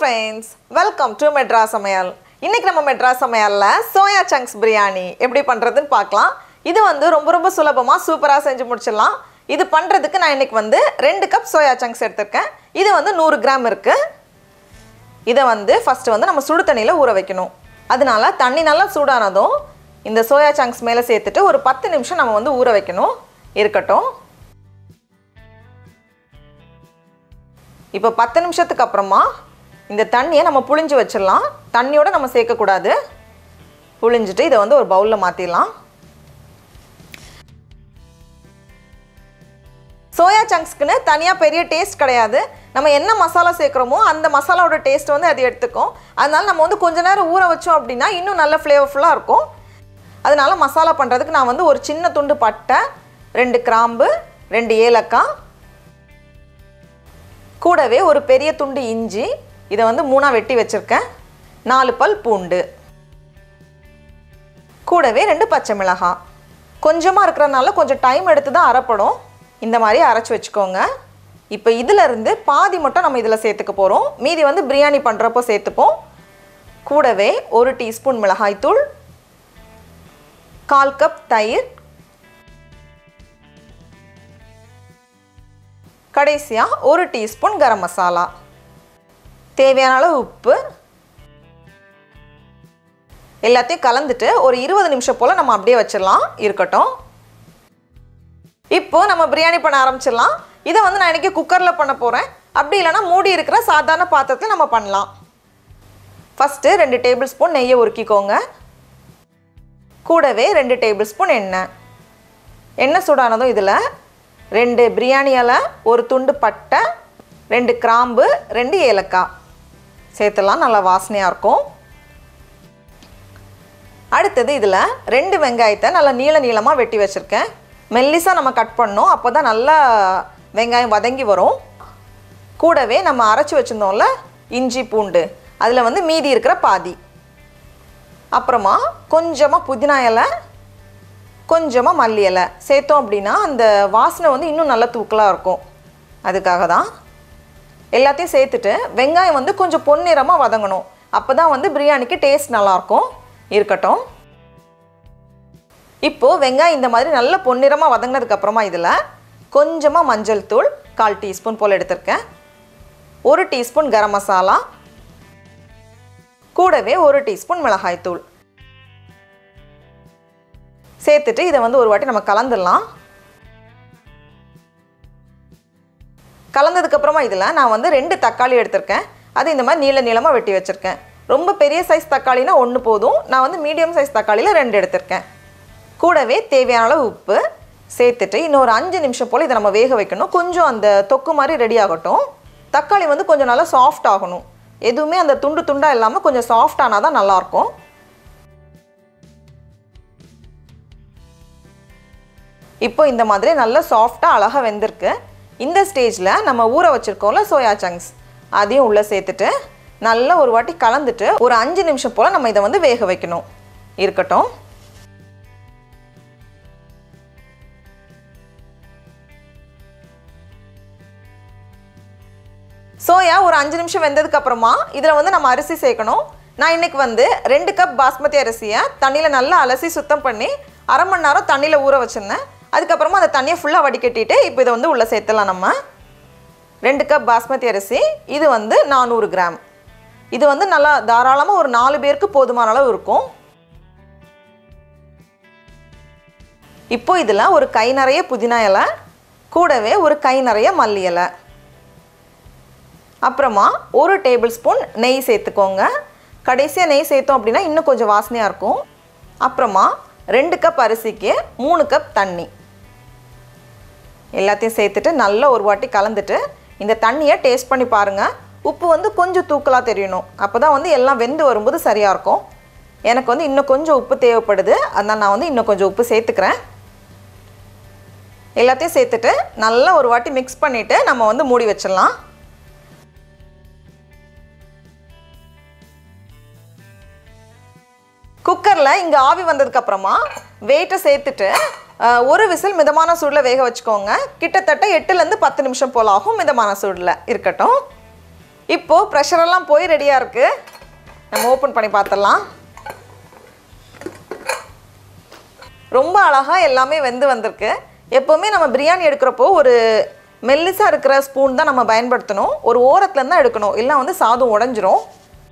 Friends welcome to Madras சமையல் இன்னைக்கு நம்ம மெட்ராஸ் சமையலில் சோயா சங்க்ஸ் பிரியாணி எப்படி பண்ணுறதுன்னு பார்க்கலாம் இது வந்து ரொம்ப ரொம்ப சுலபமாக சூப்பராக செஞ்சு முடிச்சிடலாம் இது பண்ணுறதுக்கு நான் இன்னைக்கு வந்து ரெண்டு கப் சோயா சங்க்ஸ் எடுத்திருக்கேன் இது வந்து நூறு கிராம் இருக்குது இதை வந்து ஃபஸ்ட்டு வந்து நம்ம சுடு தண்ணியில் ஊற வைக்கணும் அதனால தண்ணி நல்லா சூடானதும் இந்த சோயா சங்க்ஸ் மேலே சேர்த்துட்டு ஒரு பத்து நிமிஷம் நம்ம வந்து ஊற வைக்கணும் இருக்கட்டும் இப்போ பத்து நிமிஷத்துக்கு அப்புறமா இந்த தண்ணியை நம்ம புழிஞ்சு வச்சிடலாம் தண்ணியோட நம்ம சேர்க்கக்கூடாது புழிஞ்சிட்டு இதை வந்து ஒரு பவுலில் மாற்றிடலாம் சோயா சங்க்ஸ்க்குன்னு தனியாக பெரிய டேஸ்ட் கிடையாது நம்ம என்ன மசாலா சேர்க்குறோமோ அந்த மசாலாவோட டேஸ்ட் வந்து அது எடுத்துக்கும் அதனால நம்ம வந்து கொஞ்ச நேரம் ஊற வச்சோம் அப்படின்னா இன்னும் நல்ல ஃப்ளேவர்ஃபுல்லாக இருக்கும் அதனால மசாலா பண்ணுறதுக்கு நான் வந்து ஒரு சின்ன துண்டு பட்டை ரெண்டு கிராம்பு ரெண்டு ஏலக்காய் கூடவே ஒரு பெரிய துண்டு இஞ்சி இதை வந்து மூணாக வெட்டி வச்சுருக்கேன் நாலு பல் பூண்டு கூடவே ரெண்டு பச்சை மிளகாய் கொஞ்சமாக இருக்கிறனால கொஞ்சம் டைம் எடுத்து தான் அரைப்படும் இந்த மாதிரி அரைச்சி வச்சுக்கோங்க இப்போ இதிலிருந்து பாதி மட்டும் நம்ம இதில் சேர்த்துக்க போகிறோம் மீதி வந்து பிரியாணி பண்ணுறப்போ சேர்த்துப்போம் கூடவே ஒரு டீஸ்பூன் மிளகாய்த்தூள் கால் கப் தயிர் கடைசியாக ஒரு டீஸ்பூன் கரம் மசாலா தேவையான அளவு உப்பு எல்லாத்தையும் கலந்துட்டு ஒரு இருபது நிமிஷம் போல் நம்ம அப்படியே வச்சிடலாம் இருக்கட்டும் இப்போ நம்ம பிரியாணி பண்ண ஆரம்பிச்சிடலாம் இதை வந்து நான் இன்றைக்கி குக்கரில் பண்ண போகிறேன் அப்படி இல்லைன்னா மூடி இருக்கிற சாதாரண பாத்திரத்தில் நம்ம பண்ணலாம் ஃபஸ்ட்டு ரெண்டு டேபிள் ஸ்பூன் நெய்யை உருக்கிக்கோங்க கூடவே ரெண்டு டேபிள் ஸ்பூன் எண்ணெய் எண்ணெய் சூடானதும் இதில் ரெண்டு பிரியாணி இலை ஒரு துண்டு பட்டை ரெண்டு கிராம்பு ரெண்டு ஏலக்காய் சேர்த்துலாம் நல்லா வாசனையாக இருக்கும் அடுத்தது இதில் ரெண்டு வெங்காயத்தை நல்லா நீள நீளமாக வெட்டி வச்சுருக்கேன் மெல்லிசாக நம்ம கட் பண்ணோம் அப்போ தான் நல்லா வெங்காயம் வதங்கி வரும் கூடவே நம்ம அரைச்சி வச்சுருந்தோம்ல இஞ்சி பூண்டு அதில் வந்து மீதி இருக்கிற பாதி அப்புறமா கொஞ்சமாக புதினா இலை கொஞ்சமாக மல்லி இலை சேர்த்தோம் அப்படின்னா அந்த வாசனை வந்து இன்னும் நல்ல தூக்கலாக இருக்கும் அதுக்காக தான் எல்லாத்தையும் சேர்த்துட்டு வெங்காயம் வந்து கொஞ்சம் பொன்னிறமாக வதங்கணும் அப்போ தான் வந்து பிரியாணிக்கு டேஸ்ட் நல்லாயிருக்கும் இருக்கட்டும் இப்போது வெங்காயம் இந்த மாதிரி நல்ல பொன்னிறமாக வதங்கினதுக்கப்புறமா இதில் கொஞ்சமாக மஞ்சள் தூள் கால் டீஸ்பூன் போல் எடுத்திருக்கேன் ஒரு டீஸ்பூன் கரம் மசாலா கூடவே ஒரு டீஸ்பூன் மிளகாய் தூள் சேர்த்துட்டு இதை வந்து ஒரு வாட்டி நம்ம கலந்துடலாம் கலந்ததுக்கப்புறமா இதில் நான் வந்து ரெண்டு தக்காளி எடுத்திருக்கேன் அது இந்த மாதிரி நீள நீளமாக வெட்டி வச்சுருக்கேன் ரொம்ப பெரிய சைஸ் தக்காளினா ஒன்று போதும் நான் வந்து மீடியம் சைஸ் தக்காளியில் ரெண்டு எடுத்திருக்கேன் கூடவே தேவையான அளவு உப்பு சேர்த்துட்டு இன்னொரு அஞ்சு நிமிஷம் போல் இதை நம்ம வேக வைக்கணும் கொஞ்சம் அந்த தொக்கு மாதிரி ரெடி ஆகட்டும் தக்காளி வந்து கொஞ்சம் நல்லா சாஃப்ட் ஆகணும் எதுவுமே அந்த துண்டு துண்டாக இல்லாமல் கொஞ்சம் சாஃப்ட் ஆனால் தான் நல்லாயிருக்கும் இப்போ இந்த மாதிரி நல்லா சாஃப்டாக அழகாக வெந்திருக்கு இந்த ஸ்டேஜில் நம்ம ஊற வச்சுருக்கோம்ல சோயா சங்க்ஸ் அதையும் உள்ளே சேர்த்துட்டு நல்லா ஒரு வாட்டி கலந்துட்டு ஒரு அஞ்சு நிமிஷம் போல் நம்ம இதை வந்து வேக வைக்கணும் இருக்கட்டும் சோயா ஒரு அஞ்சு நிமிஷம் வெந்ததுக்கு அப்புறமா இதில் வந்து நம்ம அரிசி சேர்க்கணும் நான் இன்னைக்கு வந்து ரெண்டு கப் பாஸ்மதி அரிசியை தண்ணியில் நல்லா அலசி சுத்தம் பண்ணி அரை மணி நேரம் தண்ணியில் ஊற வச்சுருந்தேன் அதுக்கப்புறமா அந்த தண்ணியை ஃபுல்லாக வடிகட்டிட்டு இப்போ இதை வந்து உள்ளே சேர்த்துலாம் நம்ம ரெண்டு கப் பாஸ்மதி அரிசி இது வந்து நானூறு கிராம் இது வந்து நல்லா தாராளமாக ஒரு நாலு பேருக்கு போதுமான அளவு இருக்கும் இப்போ இதில் ஒரு கை நிறைய புதினா இலை கூடவே ஒரு கை நிறைய மல்லி இலை அப்புறமா ஒரு டேபிள் ஸ்பூன் நெய் சேர்த்துக்கோங்க கடைசியாக நெய் சேர்த்தோம் அப்படின்னா இன்னும் கொஞ்சம் வாசனையாக இருக்கும் அப்புறமா ரெண்டு கப் அரிசிக்கு மூணு கப் தண்ணி எல்லாத்தையும் சேர்த்துட்டு நல்லா ஒரு வாட்டி கலந்துட்டு இந்த தண்ணியை டேஸ்ட் பண்ணி பாருங்கள் உப்பு வந்து கொஞ்சம் தூக்கலாக தெரியணும் அப்போ தான் வந்து எல்லாம் வெந்து வரும்போது சரியாக இருக்கும் எனக்கு வந்து இன்னும் கொஞ்சம் உப்பு தேவைப்படுது அதனால் நான் வந்து இன்னும் கொஞ்சம் உப்பு சேர்த்துக்கிறேன் எல்லாத்தையும் சேர்த்துட்டு நல்லா ஒரு வாட்டி மிக்ஸ் பண்ணிவிட்டு நம்ம வந்து மூடி வச்சிடலாம் குக்கரில் இங்கே ஆவி வந்ததுக்கப்புறமா வெயிட்டை சேர்த்துட்டு அஹ், ஒரு விசில் மிதமான சூடில் வேக வச்சுக்கோங்க கிட்டத்தட்ட எட்டுலேருந்து பத்து நிமிஷம் போல் ஆகும் மிதமான சூடில் இருக்கட்டும் இப்போது ப்ரெஷரெல்லாம் போய் ரெடியாக இருக்குது நம்ம ஓப்பன் பண்ணி பார்த்துடலாம் ரொம்ப அழகாக எல்லாமே வெந்து வந்திருக்கு எப்போவுமே நம்ம பிரியாணி எடுக்கிறப்போ ஒரு மெல்லிசாக இருக்கிற ஸ்பூன் தான் நம்ம பயன்படுத்தணும் ஒரு ஓரத்துலேருந்து தான் எடுக்கணும் இல்லை வந்து சாதம் உடஞ்சிரும்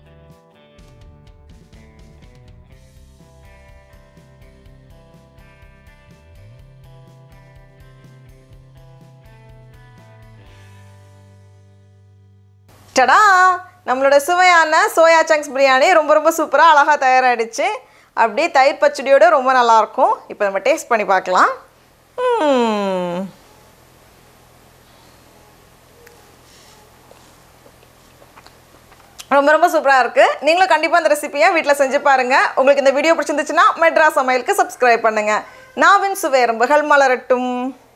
டடா நம்மளோட சுவையான சோயா சங்க்ஸ் பிரியாணி ரொம்ப ரொம்ப சூப்பராக அழகாக தயாராகிடுச்சு அப்படியே தயிர் பச்சடியோட ரொம்ப நல்லாயிருக்கும் இப்போ நம்ம டேஸ்ட் பண்ணி பார்க்கலாம் ம்ம். ரொம்ப ரொம்ப சூப்பராக இருக்குது நீங்களும் கண்டிப்பாக இந்த ரெசிபியை வீட்டில் செஞ்சு பாருங்கள் உங்களுக்கு இந்த வீடியோ பிடிச்சிருந்துச்சுன்னா மெட்ரா சமையலுக்கு சப்ஸ்கிரைப் பண்ணுங்கள் நாவின் சுவை எறும்புகள் மலரட்டும்